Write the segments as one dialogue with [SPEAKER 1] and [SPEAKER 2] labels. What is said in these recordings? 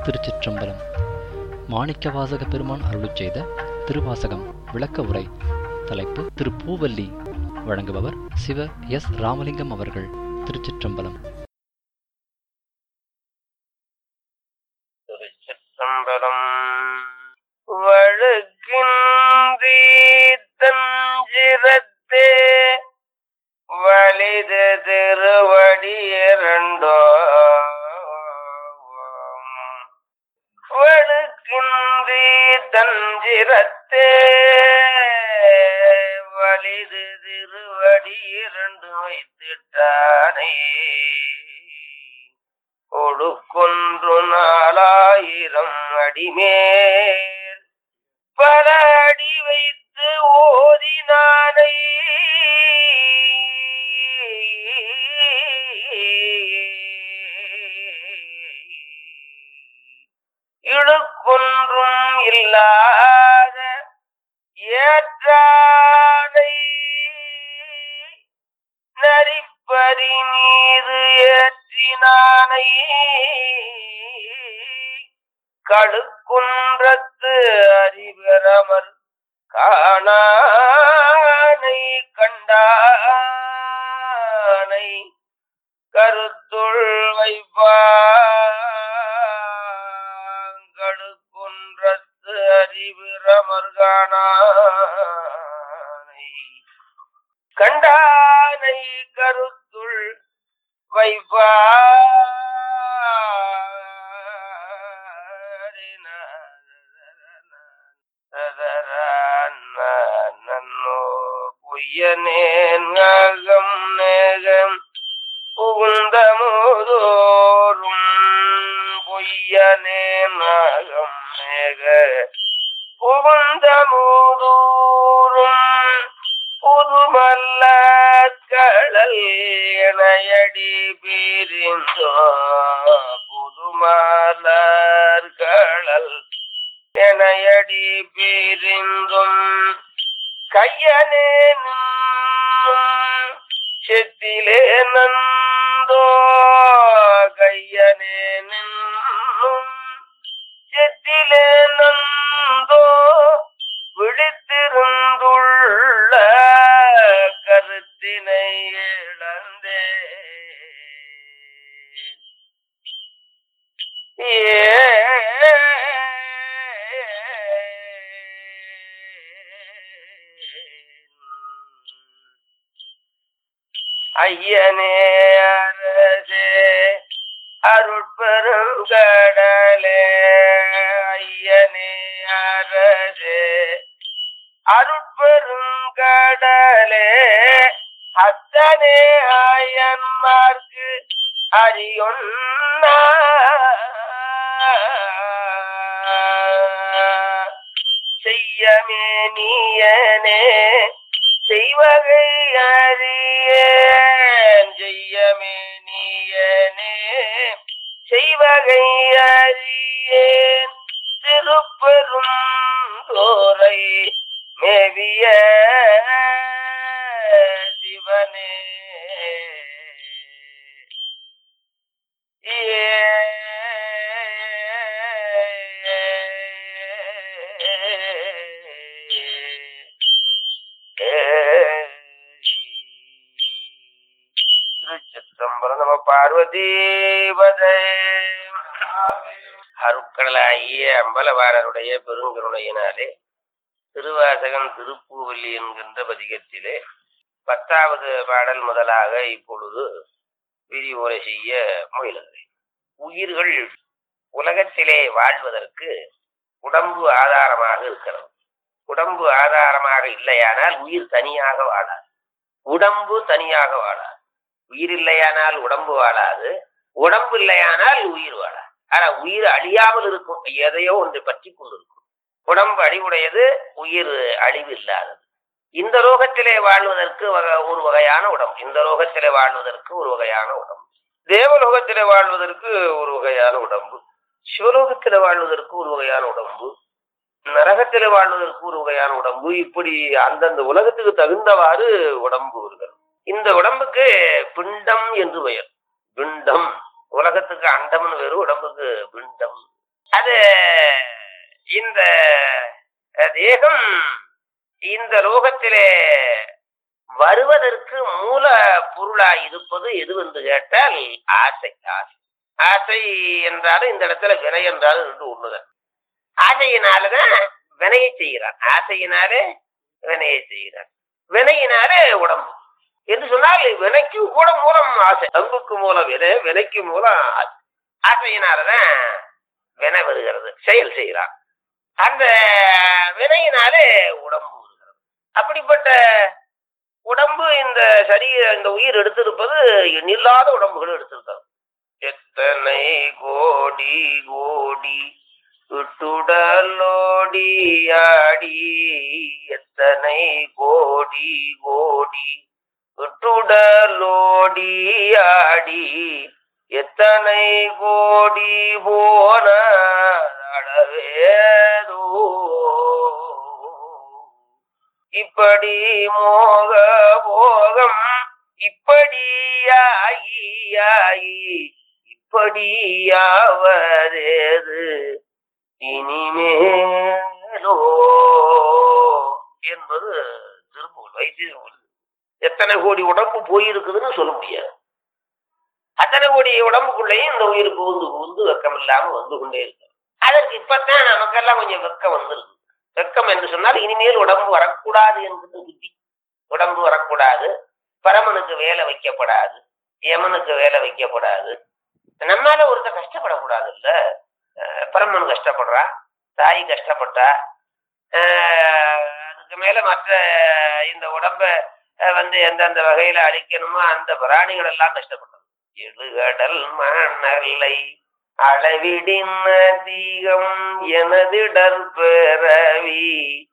[SPEAKER 1] திருச்சிற்றம்பலம் மாணிக்கவாசக பெருமான் அருளுச் செய்த திருவாசகம் விளக்க உரை தலைப்பு திருப்பூவல்லி வழங்குபவர் சிவ எஸ் ராமலிங்கம் அவர்கள் திருச்சிற்றம்பலம்
[SPEAKER 2] திருச்சிற்றம்பலம் வழுக்கின்றி தஞ்சிரத்தே வலிது திருவடி இரண்டோ வழுக்கின்றி தஞ்சிரத்தே வலிது திருவடி இரண்டு வைத்திட்டானே கொடுக்கொன்று நாலாயிரம் அடிமேல் பல அடி வைத்து ஓதினானை இழுக்கொன்றும் இல்லாத ஏற்றானை நரிப்பறி மீது ஏற்றினானை கழுக்குன்றத்து அறிவரமர் காணானை கண்டானை கருத்துள் வைப்பாங்கழுக்குன்றத்து அறிவிரமர் காணானை கண்டானை கருத்துள் வைப்பாரினோ பொய்யனேன் அகம் நேகம் புகுந்த முதோறும் பொய்யனேன் அகம் நேக புகுந்த முதூரும் புதுமல்ல கடல் இணையடி பிரிந்தோ புதுமலர் கடல் இணையடி பிரிந்தும் கையனே செத்திலே நந்தோ கையனே நின்னும் செத்திலே நந்தோ விழித்திருந்துள்ள கருத்தினை இழந்தே ஐயனே அரசே அருட்பெருங்கடலே ஐயனே அரசே அருட்பெருங்கடலே அத்தனே ஆயன்மார்க்கு அறியொன்னா செய்யமே நீயனே செய்வகை அறியேன் செய்யமே நீயனே செய்வகை அறியேன் திருப்பெரும் தோரை மேவிய சிவனே திருச்சிற்றம்பலம் நம பார்வதீபதே அருட்கடலாகிய அம்பலவாரருடைய பெருங்கருணையினாலே திருவாசகம் திருப்பூவல்லி என்கின்ற பதிகத்திலே பத்தாவது பாடல் முதலாக இப்பொழுது விரிவுரை செய்ய முயலுகிறேன் உயிர்கள் உலகத்திலே வாழ்வதற்கு உடம்பு ஆதாரமாக இருக்கிறது உடம்பு ஆதாரமாக இல்லையானால் உயிர் தனியாக வாழாது உடம்பு தனியாக வாழாது உயிர் இல்லையானால் உடம்பு வாழாது உடம்பு இல்லையானால் உயிர் வாழாது ஆனா உயிர் அழியாமல் இருக்கும் எதையோ ஒன்று பற்றி கொண்டிருக்கும் உடம்பு அழிவுடையது உயிர் அழிவு இல்லாதது இந்த லோகத்திலே வாழ்வதற்கு வக- ஒரு வகையான உடம்பு இந்த லோகத்திலே வாழ்வதற்கு ஒரு வகையான உடம்பு தேவலோகத்திலே வாழ்வதற்கு ஒரு வகையான உடம்பு சிவலோகத்திலே வாழ்வதற்கு ஒரு வகையான உடம்பு நரகத்திலே வாழ்வதற்கு ஒரு வகையான உடம்பு இப்படி அந்தந்த உலகத்துக்கு தகுந்தவாறு உடம்பு இருக்கிறது இந்த உடம்புக்கு பிண்டம் என்று பெயர் பிண்டம் உலகத்துக்கு அண்டம்னு வேறு உடம்புக்கு பிண்டம் அது இந்த தேகம் இந்த லோகத்திலே வருவதற்கு மூல பொருளாய் இருப்பது எது என்று கேட்டால் ஆசை ஆசை ஆசை என்றாலும் இந்த இடத்துல வினை என்றாலும் ரெண்டு ஒண்ணுதான் ஆசையினாலதான் வினையை செய்கிறான் ஆசையினாலே வினையை செய்கிறான் வினையினாலே உடம்பு என்று சொன்னால் வினைக்கு கூட மூலம் ஆசை அன்புக்கு மூலம் வினை வினைக்கு மூலம் ஆசை ஆசையினாலதான் வினை வருகிறது செயல் செய்கிறான் அந்த வினையினாலே உடம்பு வருகிறது அப்படிப்பட்ட உடம்பு இந்த சரீர இந்த உயிர் எடுத்திருப்பது எண்ணில்லாத உடம்புகள் எடுத்திருக்கிறது எத்தனை கோடி கோடி விட்டுடலோடி ஆடி எத்தனை கோடி கோடி விட்டுடலோடி ஆடி எத்தனை கோடி போன அடவேதோ இப்படி மோக போகம் இப்படியாகி ஆகி இப்படியாவதேது இனிமேலோ என்பது திருப்பூர் வைத்தியம் எத்தனை கோடி உடம்பு போயிருக்குதுன்னு சொல்ல முடியாது அத்தனை கோடி உடம்புக்குள்ளேயும் இந்த உயிர் புகுந்து புகுந்து வெக்கம் இல்லாம வந்து கொண்டே இருக்கு அதற்கு இப்பத்தான் நமக்கெல்லாம் கொஞ்சம் வெக்கம் வந்துருக்கு வெக்கம் என்று சொன்னால் இனிமேல் உடம்பு வரக்கூடாது என்பது புத்தி உடம்பு வரக்கூடாது பரமனுக்கு வேலை வைக்கப்படாது யமனுக்கு வேலை வைக்கப்படாது நம்மால ஒருத்தர் கஷ்டப்படக்கூடாது இல்ல பரமன் கஷ்டப்படுறா தாய் கஷ்டப்பட்டா அதுக்கு மேல மற்ற இந்த உடம்ப வந்து எந்தெந்த வகையில அழிக்கணுமோ அந்த பிராணிகள் எல்லாம் கஷ்டப்பட்டது எழுகடல் மணலை அளவிடின் அதிகம் எனதிடர் பிறவி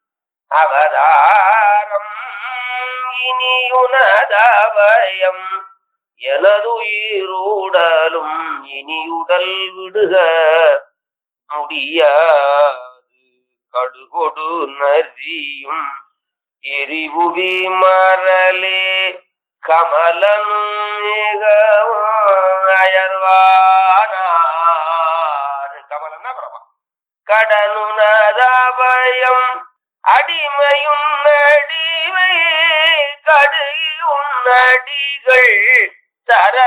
[SPEAKER 2] அவதாரம் இனியுனதவயம் எனதுயிரூடலும் இனியுடல் விடுக முடியாது கடுகொடு நரியும் எரிபுவி மரலே கமலனும் அயர்வானார் கமலன்னா பிரபா கடனுனதபயம் அடிமையும் நடிவை கடுகும் நடிகள் தர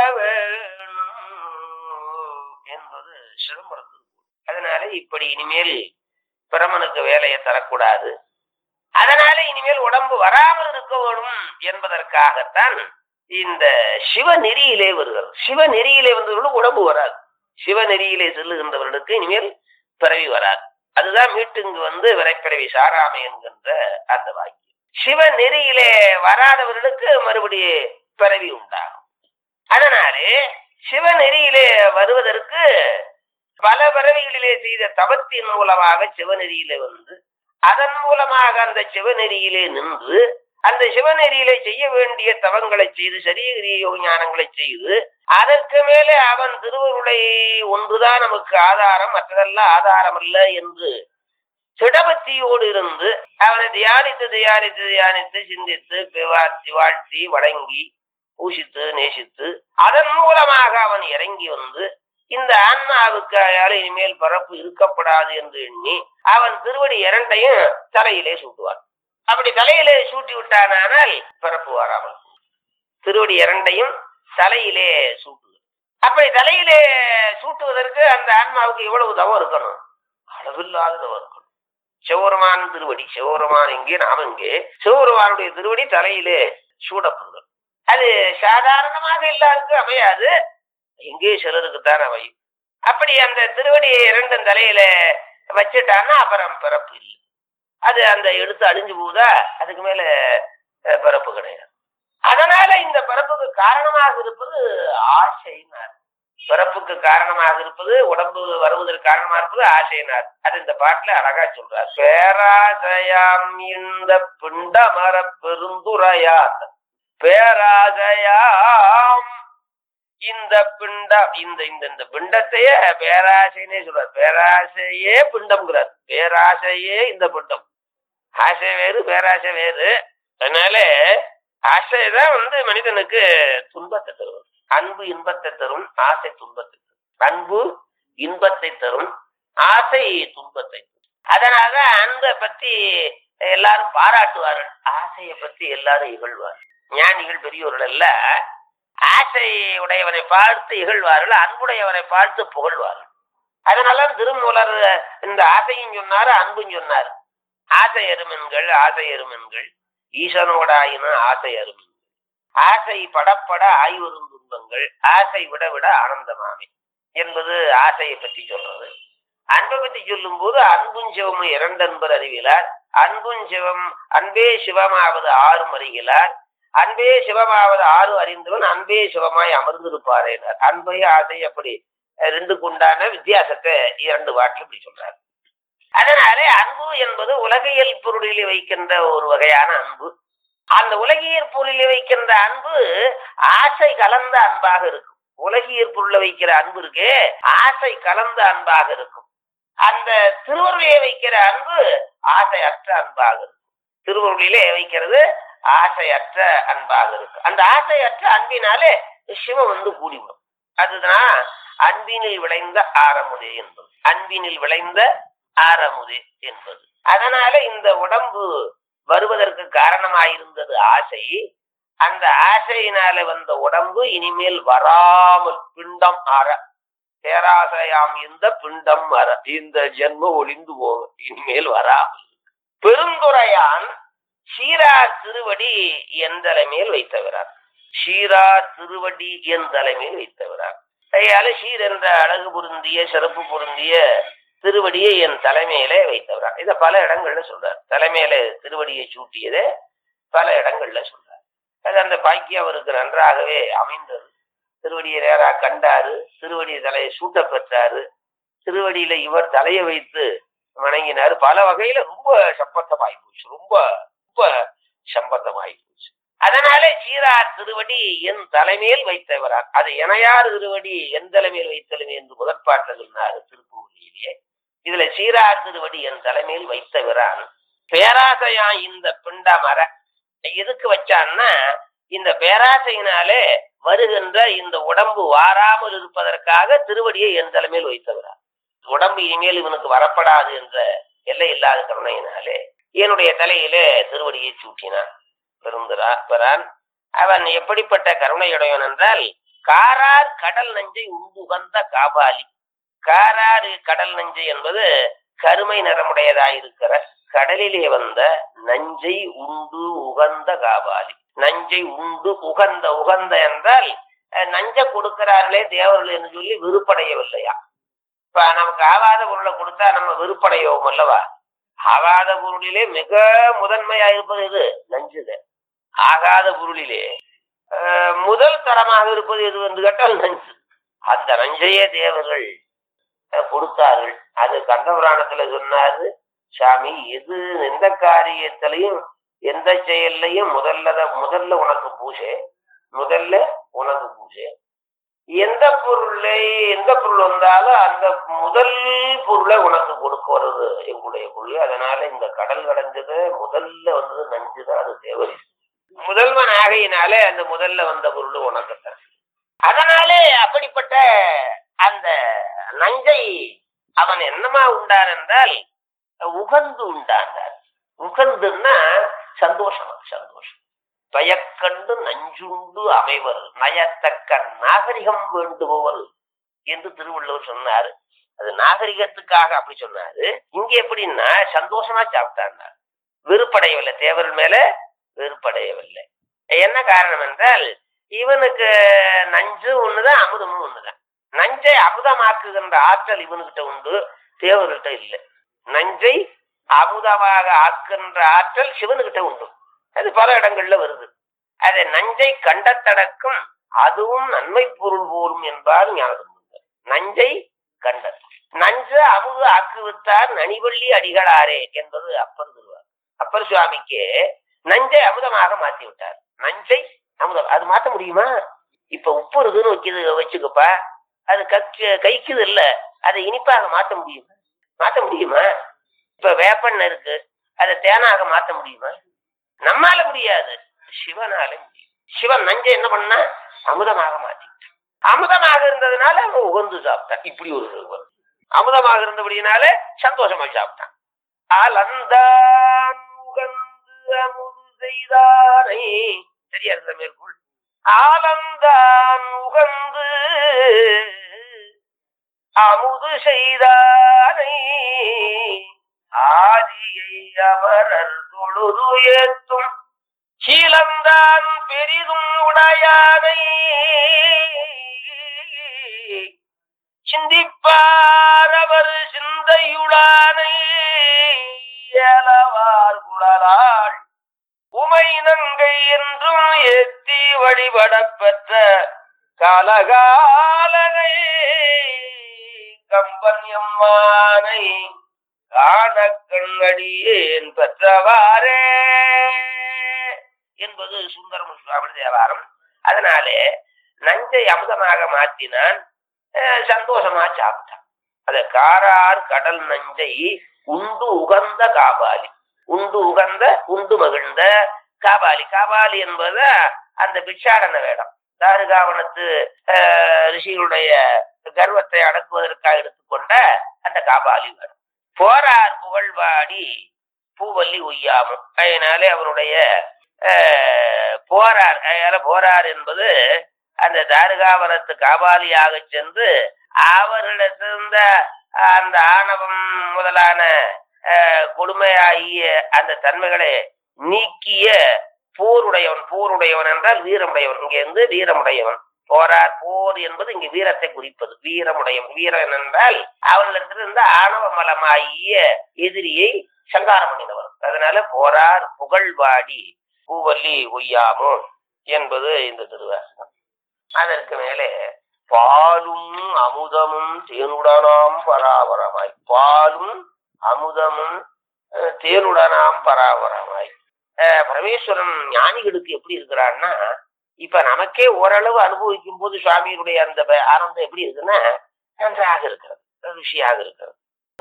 [SPEAKER 2] என்பது சிதம்பரத்து அதனால இப்படி இனிமேல் பிரமனுக்கு வேலையை தரக்கூடாது அதனால இனிமேல் உடம்பு வராமல் இருக்க வேணும் என்பதற்காகத்தான் இந்த சிவநெறியிலே வருகிறது சிவநெறியிலே வந்தவர்களுக்கு உடம்பு வராது சிவநெறியிலே செல்லுகின்றவர்களுக்கு இனிமேல் பிறவி வராது அதுதான் மீட்டுங்கு வந்து விரைப்பிறவி சாராமை என்கின்ற அந்த வாக்கியம் சிவநெறியிலே வராதவர்களுக்கு மறுபடியும் பிறவி உண்டாகும் அதனாலே சிவநெறியிலே வருவதற்கு பல பிறவிகளிலே செய்த தவத்தின் மூலமாக சிவநெறியிலே வந்து அதன் மூலமாக அந்த சிவநெறியிலே நின்று அந்த சிவநெறியிலே செய்ய வேண்டிய தவங்களை செய்து சரீரிய யோக ஞானங்களை செய்து அதற்கு மேலே அவன் திருவருளை ஒன்றுதான் நமக்கு ஆதாரம் மற்றதெல்லாம் ஆதாரம் அல்ல என்று சிடபத்தியோடு இருந்து அவனை தியானித்து தியானித்து தியானித்து சிந்தித்து வாழ்த்தி வாழ்த்தி வணங்கி பூஷித்து நேசித்து அதன் மூலமாக அவன் இறங்கி வந்து இந்த ஆன்மாவுக்கு அயால இனிமேல் பரப்பு இருக்கப்படாது என்று எண்ணி அவன் திருவடி இரண்டையும் தலையிலே சூட்டுவான் அப்படி தலையிலே சூட்டி விட்டானால் பரப்பு வராமல் திருவடி இரண்டையும் தலையிலே சூட்டுவது அப்படி தலையிலே சூட்டுவதற்கு அந்த ஆன்மாவுக்கு எவ்வளவு தவம் இருக்கணும் அளவில்லாத தவம் இருக்கணும் சிவபெருமான் திருவடி சிவபெருமான் இங்கே நாம் இங்கே சிவபெருமானுடைய திருவடி தலையிலே சூடப்படுது அது சாதாரணமாக எல்லாருக்கும் அமையாது எங்கே சிலருக்குத்தான் அமையும் அப்படி அந்த திருவடி இரண்டும் தலையில வச்சுட்டான்னா அப்புறம் பிறப்பு இல்லை அது அந்த எடுத்து அழிஞ்சு போகுதா அதுக்கு மேல பிறப்பு கிடையாது அதனால இந்த பிறப்புக்கு காரணமாக இருப்பது ஆசைனார் பிறப்புக்கு காரணமாக இருப்பது உடம்பு வருவதற்கு காரணமாக இருப்பது ஆசைனார் அது இந்த பாட்டுல அழகா சொல்றார் பேராசையாம் இந்த பிண்டமர பெருந்துரையாத் பேராசையாம் இந்த பிண்டம் இந்த இந்த இந்த பிண்டத்தையே பேராசைன்னே சொல்றார் பேராசையே பிண்டம்ங்கிறார் பேராசையே இந்த பிண்டம் ஆசை வேறு பேராசை வேறு அதனால ஆசைதான் வந்து மனிதனுக்கு துன்பத்தை தரும் அன்பு இன்பத்தை தரும் ஆசை துன்பத்தை தரும் அன்பு இன்பத்தை தரும் ஆசை துன்பத்தை அதனால அன்பை பத்தி எல்லாரும் பாராட்டுவார்கள் ஆசையை பத்தி எல்லாரும் இகழ்வார்கள் ஞானிகள் பெரியோர்கள் அல்ல ஆசை உடையவனை பார்த்து இகழ்வார்கள் அன்புடையவனை பார்த்து புகழ்வார்கள் அதனால திருமூலர் இந்த ஆசையும் சொன்னாரு அன்பும் சொன்னாரு ஆசை எருமென்கள் ஆசை எருமென்கள் ஈசனோடாயின ஆசை அருமென்கள் ஆசை படப்பட ஆய்வரும் துன்பங்கள் ஆசை விட விட ஆனந்தமாமே என்பது ஆசையை பற்றி சொல்றது அன்பை பற்றி சொல்லும் போது அன்பும் சிவமும் இரண்டன்பர் அறிவிலார் அன்பும் சிவம் அன்பே சிவமாவது ஆறும் அறிகிறார் அன்பே சிவமாவது ஆறு அறிந்தவன் அன்பே சிவமாய் அமர்ந்திருப்பாரேனார் அன்பை ஆசை அப்படி ரெண்டுக்கு உண்டான வித்தியாசத்தை இரண்டு வாட்டில் இப்படி சொல்றாரு அதனாலே அன்பு என்பது உலகியல் பொருளிலே வைக்கின்ற ஒரு வகையான அன்பு அந்த உலகியற் பொருளிலே வைக்கின்ற அன்பு ஆசை கலந்த அன்பாக இருக்கும் உலகியற் பொருள வைக்கிற அன்பு இருக்கே ஆசை கலந்த அன்பாக இருக்கும் அந்த திருவருளிலே வைக்கிற அன்பு ஆசையற்ற அன்பாக இருக்கும் திருவருளிலே வைக்கிறது ஆசையற்ற அன்பாக இருக்கு அந்த ஆசையற்ற அன்பினாலே சிவம் வந்து கூடிவிடும் அதுதான் அன்பினில் விளைந்த ஆரமுதே என்பது அன்பினில் விளைந்த ஆரமுதே என்பது அதனால இந்த உடம்பு வருவதற்கு காரணமாயிருந்தது ஆசை அந்த ஆசையினால வந்த உடம்பு இனிமேல் வராமல் பிண்டம் அற பேராசையாம் இந்த பிண்டம் அற இந்த ஜென்ம ஒளிந்து போகும் இனிமேல் வராமல் பெருந்துரையான் சீரார் திருவடி என் தலைமையில் வைத்தவரார் சீரார் திருவடி என் தலைமையில் வைத்தவரார் கையால சீர் என்ற அழகு பொருந்திய சிறப்பு பொருந்திய திருவடியை என் தலைமையிலே வைத்தவரார் இத பல இடங்கள்ல சொல்றார் தலைமையில திருவடியை சூட்டியதே பல இடங்கள்ல சொல்றார் அது அந்த பாக்கியம் அவருக்கு நன்றாகவே அமைந்தது திருவடியை நேரா கண்டாரு திருவடி தலையை சூட்ட பெற்றாரு திருவடியில இவர் தலையை வைத்து வணங்கினாரு பல வகையில ரொம்ப சம்பந்தமாயி போச்சு ரொம்ப ரொம்ப சம்பந்தமாயி போச்சு அதனாலே சீரார் திருவடி என் தலைமையில் வைத்தவரார் அது எனையார் திருவடி என் தலைமையில் வைத்தலுமே என்று முதற்பாட்டில் சொன்னாரு திருப்பூரிலேயே இதுல சீரார் திருவடி என் தலைமையில் வைத்தவரான் பேராசையா இந்த பிண்டமர எதுக்கு வச்சான்னா இந்த பேராசையினாலே வருகின்ற இந்த உடம்பு வாராமல் இருப்பதற்காக திருவடியை என் தலைமையில் வைத்தவரார் உடம்பு இனிமேல் இவனுக்கு வரப்படாது என்ற எல்லை இல்லாத கருணையினாலே என்னுடைய தலையிலே திருவடியை சூட்டினான் பெருந்துரா பெறான் அவன் எப்படிப்பட்ட கருணையுடையவன் என்றால் காரார் கடல் நஞ்சை உண்டு உகந்த காபாலி காராறு கடல் நஞ்சை என்பது கருமை நிறமுடையதாயிருக்கிற கடலிலே வந்த நஞ்சை உண்டு உகந்த காபாலி நஞ்சை உண்டு உகந்த உகந்த என்றால் நஞ்ச கொடுக்கிறார்களே தேவர்கள் என்று சொல்லி விருப்படையவில்லையா இப்ப நமக்கு ஆவாத பொருளை கொடுத்தா நம்ம விருப்படையோம் அல்லவா ஆகாத பொருளிலே மிக முதன்மையா இருப்பது இது நஞ்சுத ஆகாத பொருளிலே முதல் தரமாக இருப்பது எது என்று கேட்டால் நஞ்சு அந்த நஞ்சையே தேவர்கள் கொடுத்தார்கள் அது கந்தபுராணத்துல சொன்னாரு சாமி எது எந்த காரியத்திலையும் எந்த செயல்லையும் முதல்ல முதல்ல உனக்கு பூஜை முதல்ல உனக்கு பூஜை எந்த பொருளை எந்த பொருள் வந்தாலும் அந்த முதல் பொருளை உனக்கு கொடுக்க வர்றது எங்களுடைய பொருள் அதனால இந்த கடல் கடைஞ்சது முதல்ல வந்தது நஞ்சுதான் அது தேவை முதல்வன் ஆகையினாலே அந்த முதல்ல வந்த பொருள் உனக்கு தர அதனாலே அப்படிப்பட்ட அந்த நஞ்சை அவன் என்னமா உண்டான் என்றால் உகந்து உண்டானார் உகந்துன்னா சந்தோஷமா சந்தோஷம் பயக்கண்டு நஞ்சுண்டு அமைவர் நயத்தக்க நாகரிகம் வேண்டுபவர் என்று திருவள்ளுவர் சொன்னாரு அது நாகரிகத்துக்காக அப்படி சொன்னாரு இங்க எப்படின்னா சந்தோஷமா சாப்பிட்டார் வெறுப்படையவில்லை தேவர் மேல வெறுப்படையவில்லை என்ன காரணம் என்றால் இவனுக்கு நஞ்சு ஒண்ணுதான் அமுதமும் ஒண்ணுதான் நஞ்சை அமுதமாக்குகின்ற ஆற்றல் இவனுக்கிட்ட உண்டு தேவர்கிட்ட இல்லை நஞ்சை அமுதமாக ஆக்குகின்ற ஆற்றல் சிவனுக்கிட்ட உண்டு அது பல இடங்கள்ல வருது அதை நஞ்சை கண்டத்தடக்கும் அதுவும் நன்மை பொருள் போரும் என்பார் ஞாபகம் நஞ்சை கண்ட நஞ்சு அமுது ஆக்குவித்தார் நனிவள்ளி அடிகளாரே என்பது அப்பர் திருவார் அப்பர் சுவாமிக்கு நஞ்சை அமுதமாக மாத்தி விட்டார் நஞ்சை அமுதம் அது மாத்த முடியுமா இப்ப உப்பு இருக்குன்னு வைக்குது வச்சுக்கப்பா அது கக்கு கைக்குது இல்ல அதை இனிப்பாக மாத்த முடியுமா மாத்த முடியுமா இப்ப வேப்பெண்ணெய் இருக்கு அதை தேனாக மாத்த முடியுமா நம்மால முடியாது சிவனால முடியும் சிவன் நஞ்சை என்ன பண்ணா அமுதமாக மாத்திட்டான் அமுதமாக இருந்ததுனால அவன் உகந்து சாப்பிட்டான் இப்படி ஒரு அமுதமாக இருந்தபடியினாலே சந்தோஷமா சாப்பிட்டான் ஆலந்தான் உகந்து அமுது செய்தானை சரியா இருக்கிற மேற்கொள் ஆலந்தான் உகந்து அமுது செய்தானை ஆதியை அமரர் தொழுது ஏத்தும் சீலந்தான் பெரிதும் உடையானை சிந்திப்பாரவர் சிந்தையுளானை ஏலவார் குழலாள் உமை நங்கை என்றும் ஏத்தி வழிபடப் பெற்ற காலகாலனை கம்பன் எம்மானை காண கண்ணடியேன் பெற்றவாறே என்பது சுந்தரமு சுவாமி தேவாரம் அதனாலே நஞ்சை அமுதமாக மாற்றினான் அஹ் சந்தோஷமா சாப்பிட்டான் அத காரார் கடல் நஞ்சை உண்டு உகந்த காபாலி உண்டு உகந்த உண்டு மகிழ்ந்த காபாலி காபாலி என்பது அந்த பிட்சாடன வேடம் தாருகாவனத்து அஹ், ரிஷிகளுடைய கர்வத்தை அடக்குவதற்காக எடுத்துக்கொண்ட அந்த காபாலி வேடம் போரார் புகழ்வாடி பூவல்லி உய்யாமும் அதனாலே அவருடைய அஹ், போரார் அதனால போரார் என்பது அந்த தாருகாவனத்து காபாலியாக சென்று அவர்களிடத்திருந்த அந்த ஆணவம் முதலான அஹ், கொடுமையாகிய அந்த தன்மைகளை நீக்கிய போருடையவன் போருடையவன் என்றால் வீரமுடையவன் இங்க இருந்து வீரமுடையவன் போரார் போர் என்பது இங்கு வீரத்தை குறிப்பது வீரமுடையவன் வீரன் என்றால் அவர்களிடத்திலிருந்து ஆணவ மலமாகிய எதிரியை சங்காரம் பண்ணினவர் அதனால போரார் புகழ்வாடி பூவல்லி ஒய்யாமோ என்பது இந்த திருவாசகம் அதற்கு மேலே பாலும் அமுதமும் தேனுடனாம் பராபரமாய் பாலும் அமுதமும் அஹ், தேனுடனாம் பராபரமாய் அஹ், பரமேஸ்வரன் ஞானிகளுக்கு எப்படி இருக்கிறான்னா இப்ப நமக்கே ஓரளவு அனுபவிக்கும் போது சுவாமியினுடைய அந்த ப- ஆனந்தம் எப்படி இருக்குன்னா நன்றாக இருக்கிறது ருசியாக இருக்கிறது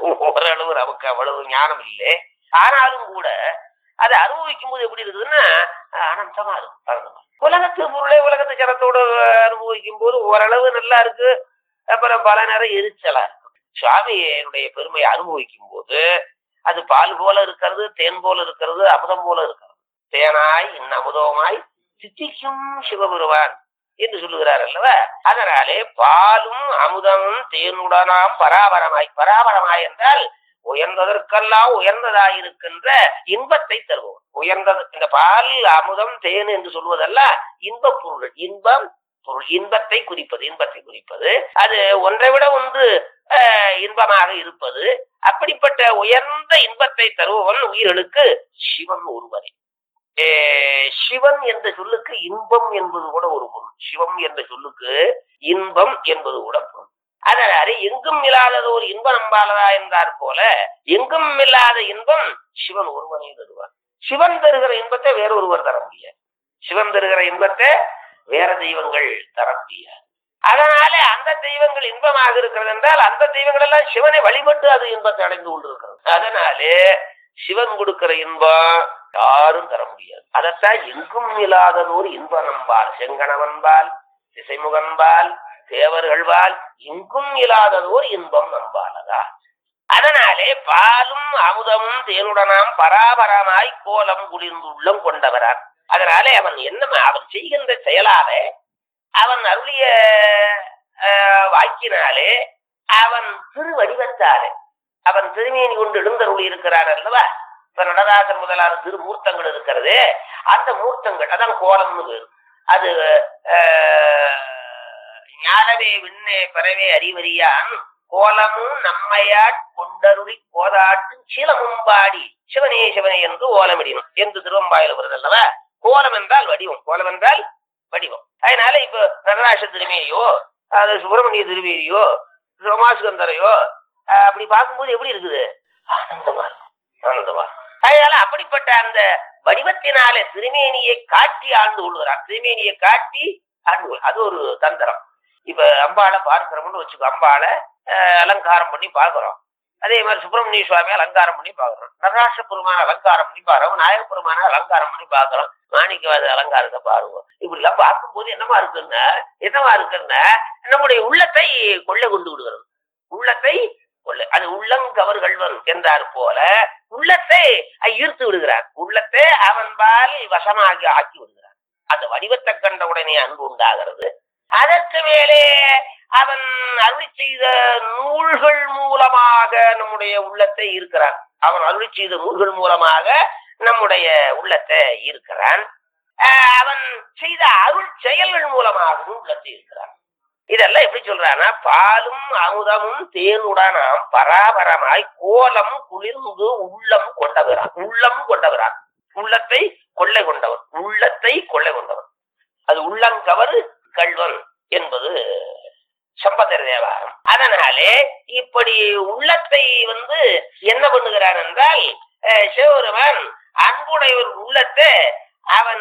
[SPEAKER 2] ஓரளவு நமக்கு அவ்வளவு ஞானம் இல்லை ஆனாலும் கூட அதை அனுபவிக்கும் போது எப்படி இருக்குதுன்னா அஹ், அனந்தமா இருக்கும் ஆனந்தமா உலகத்து பொருளை உலகத்து ஜனத்தோட அனுபவிக்கும் போது ஓரளவு நல்லா இருக்கு அப்புறம் பல நேரம் எரிச்சலா இருக்கும் சுவாமியினுடைய பெருமையை அனுபவிக்கும் போது அது பால் போல இருக்கிறது தேன் போல இருக்கிறது அமுதம் போல இருக்கிறது தேனாய் இன்ன அமுதமாய் சித்திக்கும் சிவபெருவான் என்று சொல்லுகிறார் அல்லவா அதனாலே பாலும் அமுதமும் தேனுடனாம் பராபரமாய் பராபரமாய் என்றால் உயர்ந்ததற்கெல்லாம் உயர்ந்ததாயிருக்கின்ற இன்பத்தை தருவோம் உயர்ந்தது இந்த பால் அமுதம் தேன் என்று சொல்வதல்ல இன்பப் பொருள் இன்பம் பொருள் இன்பத்தை குறிப்பது இன்பத்தை குறிப்பது அது ஒன்றை விட ஒன்று அஹ், இன்பமாக இருப்பது அப்படிப்பட்ட உயர்ந்த இன்பத்தை தருபவன் உயிர்களுக்கு சிவன் ஒருவரே ஏ, சிவன் என்ற சொல்லுக்கு இன்பம் என்பது கூட ஒரு பொருள் சிவம் என்ற சொல்லுக்கு இன்பம் என்பது கூட பொருள் அதனால எங்கும் இல்லாதது ஒரு இன்ப நம்பாளதா என்றார் போல எங்கும் இல்லாத இன்பம் சிவன் ஒருவனே தருவார் சிவன் தருகிற இன்பத்தை வேறொருவர் தர முடியாது சிவன் தருகிற இன்பத்தை வேற தெய்வங்கள் தர முடியாது அதனால அந்த தெய்வங்கள் இன்பமாக இருக்கிறது என்றால் அந்த தெய்வங்கள் எல்லாம் சிவனை வழிபட்டு அது இன்பத்தை அடைந்து கொண்டிருக்கிறது அதனாலே சிவன் கொடுக்கிற இன்பம் யாரும் தர முடியாது அதைத்தான் எங்கும் இல்லாததோர் இன்ப நம்பால் செங்கணவன்பால் திசைமுகன்பால் தேவர்கள்பால் எங்கும் இல்லாததோர் இன்பம் நம்பாலதா அதனாலே பாலும் அமுதமும் தேனுடனாம் பராபரமாய் கோலம் குளிர்ந்து உள்ளம் கொண்டவரான் அதனாலே அவன் என்ன அவன் செய்கின்ற செயலால அவன் அருளிய அஹ், வாக்கினாலே அவன் திருவடிவத்தாலே அவன் திருமேனி கொண்டு எழுந்தருளி இருக்கிறார் அல்லவா இப்ப நடராஜர் முதலான திருமூர்த்தங்கள் இருக்கிறது அந்த மூர்த்தங்கள் அதான் கோலம்னு பேரு அது அஹ், ஞானவே விண்ணே பறவே அறிவறியான் கோலமும் நம்மையாட் கொண்டருளி கோதாட்டு சீலமும்பாடி சிவனே சிவனே என்று ஓலமிடினும் என்று திருவம்பாயில் வருது அல்லவா கோலம் என்றால் வடிவம் கோலம் என்றால் வடிவம் அதனால இப்ப நடராஜ திருமேனியோ அது சுப்பிரமணிய திருமேனியோ ரோமாசுகந்தரையோ அஹ், அப்படி பார்க்கும்போது எப்படி இருக்குது ஆனந்தமா இருக்கும் ஆனந்தமா இருக்கும். அதனால அப்படிப்பட்ட அந்த வடிவத்தினாலே திருமேனியை காட்டி ஆண்டு கொள்கிறார் திருமேனியை காட்டி ஆண்டு கொள் அது ஒரு தந்திரம் இப்ப அம்பாளை பார்க்கிறோம்னு வச்சுக்கோ அம்பாளை அஹ், அலங்காரம் பண்ணி பார்க்கிறோம் அதே மாதிரி சுப்பிரமணிய சுவாமி அலங்காரம் பண்ணி பார்க்கிறோம் நடராச பெருமான அலங்காரம் பண்ணி பார்க்கிறோம் நாயக பெருமான அலங்காரம் பண்ணி பார்க்கிறோம் மாணிக்கவாத அலங்காரத்தை பாருவோம் இப்படி எல்லாம் பார்க்கும்போது என்னமா இருக்குன்னா என்னவா இருக்குன்னா நம்முடைய உள்ளத்தை கொள்ளை கொண்டு விடுகிறது உள்ளத்தை கொள்ளை அது உள்ளங்கவர்கள்வன் என்றார் போல உள்ளத்தை ஈர்த்து விடுகிறார் உள்ளத்தை அவன் பால் வசமாகி ஆக்கி விடுகிறார் அந்த வடிவத்தை கண்ட உடனே அன்பு உண்டாகிறது அதற்கு மேலே அவன் அருளி செய்த நூல்கள் மூலமாக நம்முடைய உள்ளத்தை ஈர்க்கிறான் அவன் அருளி செய்த நூல்கள் மூலமாக நம்முடைய உள்ளத்தை ஈர்க்கிறான் ஆஹ் அவன் செய்த அருள் செயல்கள் மூலமாகவும் உள்ளத்தை ஈர்க்கிறான் இதெல்லாம் எப்படி சொல்றான்னா பாலும் அமுதமும் தேனுடனாம் பராபரமாய் கோலம் குளிர்ந்து உள்ளம் கொண்டவரான் உள்ளம் கொண்டவரான் உள்ளத்தை கொள்ளை கொண்டவன் உள்ளத்தை கொள்ளை கொண்டவன் அது உள்ளங்கவர் கல்வன் என்பது சம்பந்தர் தேவாரம் அதனாலே இப்படி உள்ளத்தை வந்து என்ன பண்ணுகிறான் என்றால் அஹ், சிவபெருமான் அன்புடையவர் உள்ளத்தை அவன்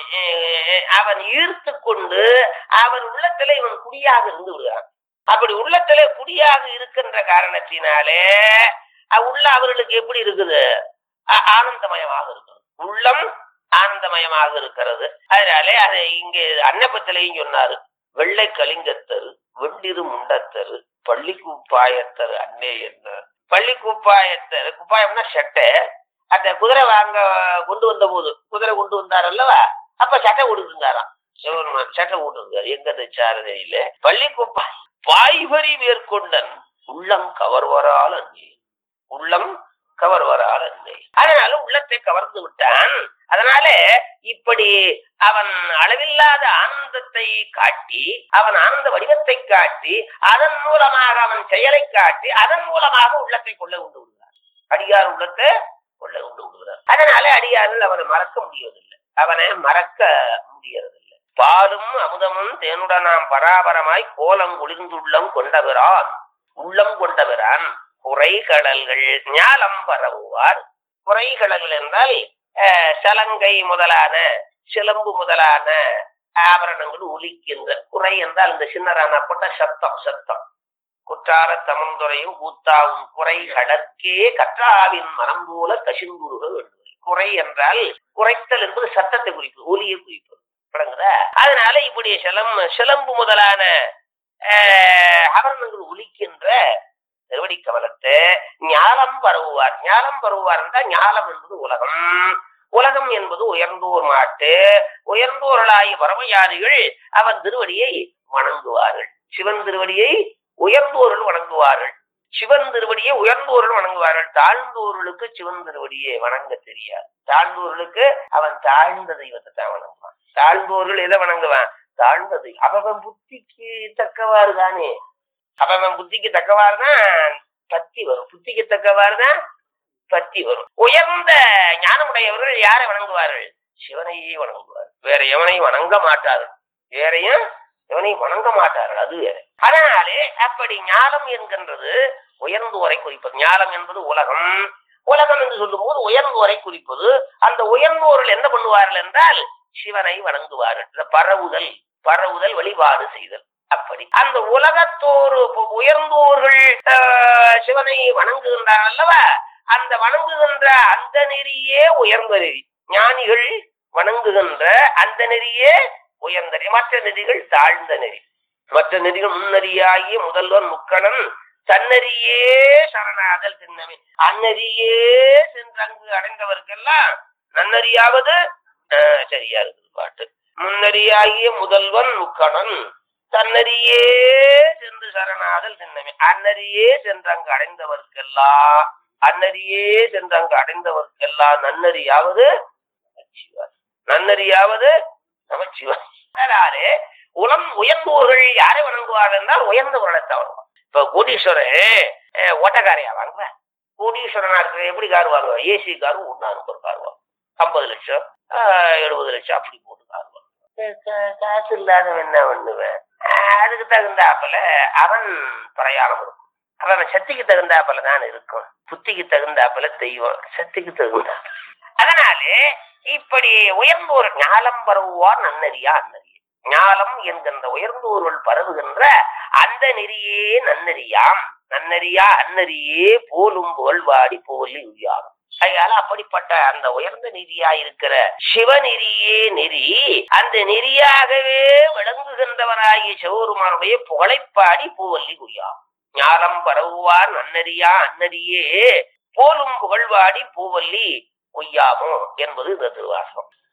[SPEAKER 2] அஹ், அவன் ஈர்த்து கொண்டு அவன் உள்ளத்திலே இவன் குடியாக இருந்து விடுகிறான் அப்படி உள்ளத்திலே குடியாக இருக்கின்ற காரணத்தினாலே அஹ், உள்ள அவர்களுக்கு எப்படி இருக்குது ஆ- ஆனந்தமயமாக இருக்கிறது உள்ளம் ஆனந்தமயமாக இருக்கிறது அதனாலே அது இங்கே அன்னப்பத்திலையும் சொன்னாரு வெள்ளை கலிங்கத்தரு வெண்டிரு முண்டத்தரு பள்ளி குப்பாயத்தரு அன்னே என்ன பள்ளி குப்பாயத்தரு குப்பாயம்னா சட்டை அந்த குதிரை வாங்க கொண்டு வந்த போது குதிரை கொண்டு வந்தார் அல்லவா அப்ப சட்டை கொடுத்துருந்தாராம் சிவபெருமான் சட்டை போட்டிருந்தார் எங்க தைச்சாரு தெரியல பள்ளி குப்பாய் பாய்வரி மேற்கொண்டன் உள்ளம் கவர்வரால் அன்னே உள்ளம் கவர்வரால் அன்னே அதனால உள்ளத்தை கவர்ந்து விட்டான் அதனால இப்படி அவன் அளவில்லாத ஆனந்தத்தை காட்டி அவன் ஆனந்த வடிவத்தை காட்டி அதன் மூலமாக அவன் செயலை காட்டி அதன் மூலமாக உள்ளத்தை கொள்ள கொண்டு விடுகிறார் அடியார் உள்ளத்தை கொள்ள கொண்டு விடுகிறார் அதனால அடியாரில் அவனை மறக்க முடியவில்லை அவனை மறக்க முடியறதில்லை பாலும் அமுதமும் தேனுடனாம் பராபரமாய் கோலம் ஒளிர்ந்துள்ளம் கொண்டவரான் உள்ளம் கொண்டவரான் குறைகடல்கள் ஞாலம் பரவுவார் குறைகடல்கள் என்றால் அஹ், சலங்கை முதலான சிலம்பு முதலான ஆபரணங்கள் ஒலிக்கின்ற குறை என்றால் இந்த சின்னரானப்பட்ட சத்தம் சத்தம் குற்றார தமந்துரையும் கூத்தாவும் குறை கடற்கே கற்றாவின் மனம் போல கசிந்துருக வேண்டும் குறை என்றால் குறைத்தல் என்பது சத்தத்தை குறிப்பு ஒலியை குறிப்பது விளங்குதா அதனால இப்படி சிலம் சிலம்பு முதலான ஆஹ், ஆபரணங்கள் ஒலிக்கின்ற திருவடி கமலத்தை ஞானம் பரவுவார் ஞானம் பரவுவார் என்றால் ஞானம் என்பது உலகம் உலகம் என்பது உயர்ந்தோர் மாட்டு உயர்ந்தோர்களாகிய பரமயானிகள் அவன் திருவடியை வணங்குவார்கள் சிவன் திருவடியை உயர்ந்தோர்கள் வணங்குவார்கள் சிவன் திருவடியை உயர்ந்தோர்கள் வணங்குவார்கள் தாழ்ந்தோர்களுக்கு சிவன் திருவடியை வணங்க தெரியாது தாழ்ந்தோர்களுக்கு அவன் தாழ்ந்த தெய்வத்தை தான் வணங்குவான் தாழ்ந்தோர்கள் எதை வணங்குவான் தாழ்ந்தது அவன் புத்திக்கு தக்கவாறு தானே அவன் புத்திக்கு தக்கவாறுதான் பத்தி வரும் புத்திக்கு தக்கவாறுதான் பத்தி வரும் உயர்ந்த ஞானமுடையவர்கள் யாரை வணங்குவார்கள் சிவனையே வணங்குவார் வேற எவனையும் வணங்க மாட்டார்கள் வேறையும் எவனையும் வணங்க மாட்டார்கள் அது வேற அதனாலே அப்படி ஞானம் என்கின்றது உயர்ந்தோரை குறிப்பது ஞானம் என்பது உலகம் உலகம் என்று சொல்லும் போது உயர்ந்தோரை குறிப்பது அந்த உயர்ந்தோர்கள் என்ன பண்ணுவார்கள் என்றால் சிவனை வணங்குவார்கள் இந்த பரவுதல் பரவுதல் வழிபாடு செய்தல் அப்படி அந்த உலகத்தோரு இப்ப உயர்ந்தோர்கள் ஆஹ், சிவனை வணங்குகின்றார்கள் அல்லவா அந்த வணங்குகின்ற அந்த நெறியே உயர்ந்த நெறி ஞானிகள் வணங்குகின்ற அந்த நெறியே உயர்ந்த நெறி மற்ற நெறிகள் தாழ்ந்த நெறி மற்ற நெறிகள் முன்னறியாகிய முதல்வன் முக்கணன் தன்னறியே சரணாதல் திண்ணமே அந்நெறியே சென்றங்கு அடைந்தவர்க்கெல்லாம் நன்னறியாவது ஆஹ், சரியா இருக்குது பாட்டு முன்னறியாகிய முதல்வன் முக்கணன் தன்னறியே சென்று சரணாதல் திண்ணமே அன்னறியே சென்றங்கு அடைந்தவர்க்கெல்லாம் அன்னறியே சென்றங்கு அடைந்தவர்க்கெல்லாம் நன்னறியாவது நமச்சிவாய். நன்னறியாவது நமச்சிவாய் அதனாலே உலம் உயர்ந்தோர்கள் யாரை வணங்குவார்கள் என்றால் உயர்ந்த உலகத்தை வணங்குவார் இப்ப கோடீஸ்வரன் அஹ், ஓட்டக்காரையா வாங்குற கோடீஸ்வரனா இருக்கிற எப்படி கார் வாங்குவாங்க ஏசி கார் ஒன்னா நம்பர் கார் வாங்க ஐம்பது லட்சம் ஆஹ், எழுபது லட்சம் அப்படி போட்டு கார் வாங்குவாங்க கா- கா- காசு இல்லாதவன் என்ன பண்ணுவேன் ஆஹ், அதுக்கு தகுந்தாப்புல அவன் பிரயாணம் இருக்கும் அவன் சக்திக்கு தகுந்தாப்புல தான் இருக்கும் புத்திக்கு தகுந்தாப்புல தெய்வம் சக்திக்கு தகுந்தாப்புல அதனாலே இப்படி உயர்ந்தோர் ஞாலம் பரவுவார் நன்னறியா அன்னறிய ஞாலம் என்கின்ற உயர்ந்தோர்கள் பரவுகின்ற அந்த நெறியே நன்னறியாம் நன்னறியா அன்னறியே போலும் புகழ்வாடி போலி உயாகும் அதனால அப்படிப்பட்ட அந்த உயர்ந்த நெறியா இருக்கிற சிவநெறியே நெறி அந்த நெறியாகவே விளங்குகின்றவராகிய சிவபெருமானுடைய புகழைப்பாடி பூவல்லி குய்யாகும் ஞானம் பரவுவார் நன்னறியா அன்னறியே போலும் புகழ்வாடி பூவல்லி கொய்யாமோ என்பது இந்த திருவாசகம்